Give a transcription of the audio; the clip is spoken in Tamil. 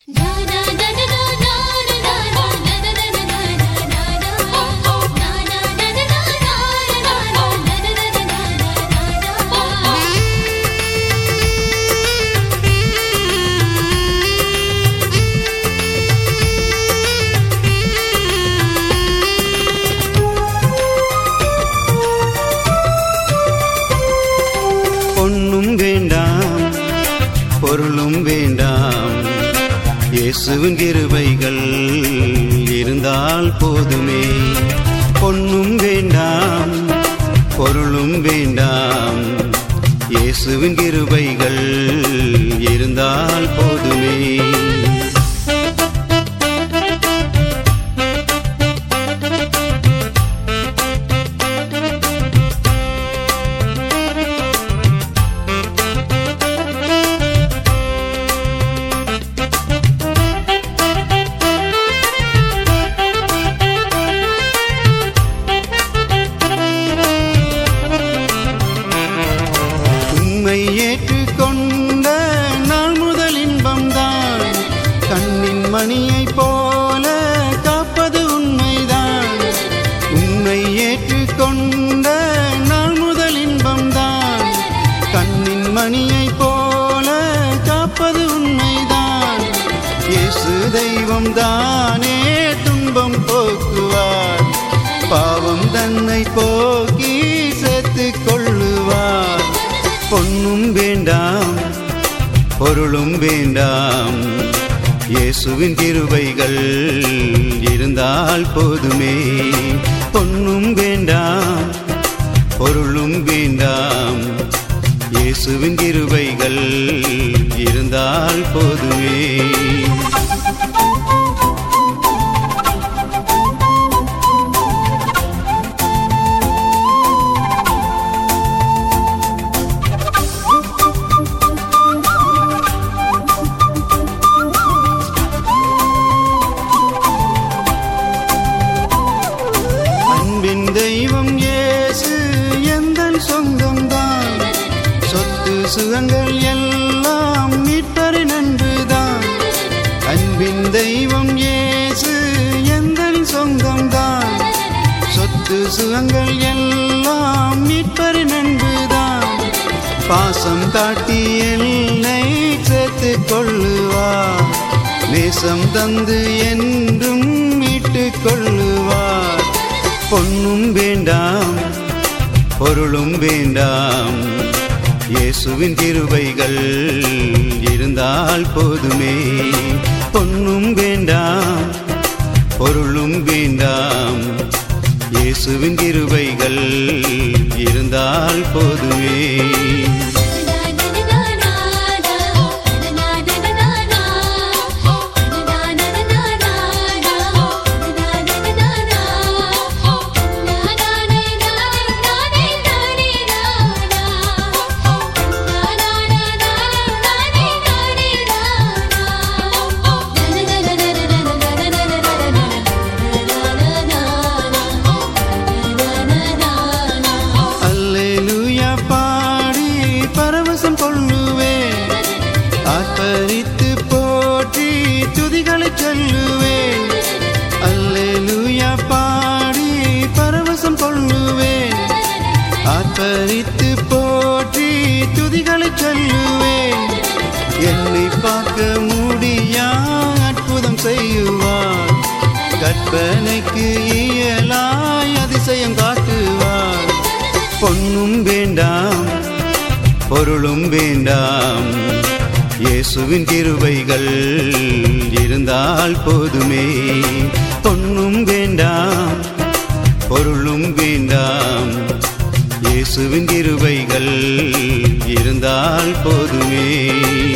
பொன்னும் வேண்டாம் பொருளும் வேண்டாம் இயேசுவின் கிருபைகள் இருந்தால் போதுமே பொன்னும் வேண்டாம் பொருளும் வேண்டாம் இயேசுவின் கிருபைகள் இருந்தால் போதுமே உண்மை ஏற்றுக்கொண்ட நாள் முதல் இன்பம்தான் கண்ணின் மணியைப் போல காப்பது உண்மைதான் உண்மை ஏற்றுக்கொண்ட நாள் முதல் இன்பம்தான் கண்ணின் மணியைப் போல காப்பது உண்மைதான் இயேசு தெய்வம் தானே துன்பம் போக்குவார் பாவம் தன்னை போக்கி சேர்த்துக் கொள்ளுவார் பொன்னும் வேண்டாம் பொருளும் வேண்டாம் இயேசுவின் கிருபைகள் இருந்தால் போதுமே பொன்னும் வேண்டாம் பொருளும் வேண்டாம் இயேசுவின் கிருபைகள் இருந்தால் போதுமே அன்பின் தெய்வம் இயேசு எந்தன் சொந்தம்தான் சொத்து சுகங்கள் எல்லாம் மீட்பரின் அன்புதான் அன்பின் தெய்வம் இயேசு எந்தன் சொந்தம்தான் சொத்து சுகங்கள் எல்லாம் மீட்பரின் அன்புதான் பாசம் காட்டி என்னை சேர்த்துக் கொள்ளுவார் நேசம் தந்து என்றும் மீட்டுக் கொள்ளுவார் பொன்னும் வேண்டாம் பொருளும் வேண்டாம் இயேசுவின் கிருபைகள் இருந்தால் போதுமே பொன்னும் வேண்டாம் பொருளும் வேண்டாம் இயேசுவின் கிருபைகள் இருந்தால் போதுமே அல்லேலூயா பாடி பரவசம் கொள்ளுவேன் ஆர்ப்பரித்து போற்றி துதிகளை சொல்லுவேன் அல்லேலூயா பாடி பரவசம் கொள்ளுவேன் ஆர்ப்பரித்து போற்றி துதிகளை சொல்லுவேன் என்னை பார்க்க முடியா அற்புதம் செய்யுவார் கற்பனைக்கு இயலாய் அதிசயம் காட்டுவார் பொன்னும் வேண்டாம் பொருளும் வேண்டாம் இயேசுவின் கிருபைகள் இருந்தால் போதுமே பொன்னும் வேண்டாம் பொருளும் வேண்டாம் இயேசுவின் கிருபைகள் இருந்தால் போதுமே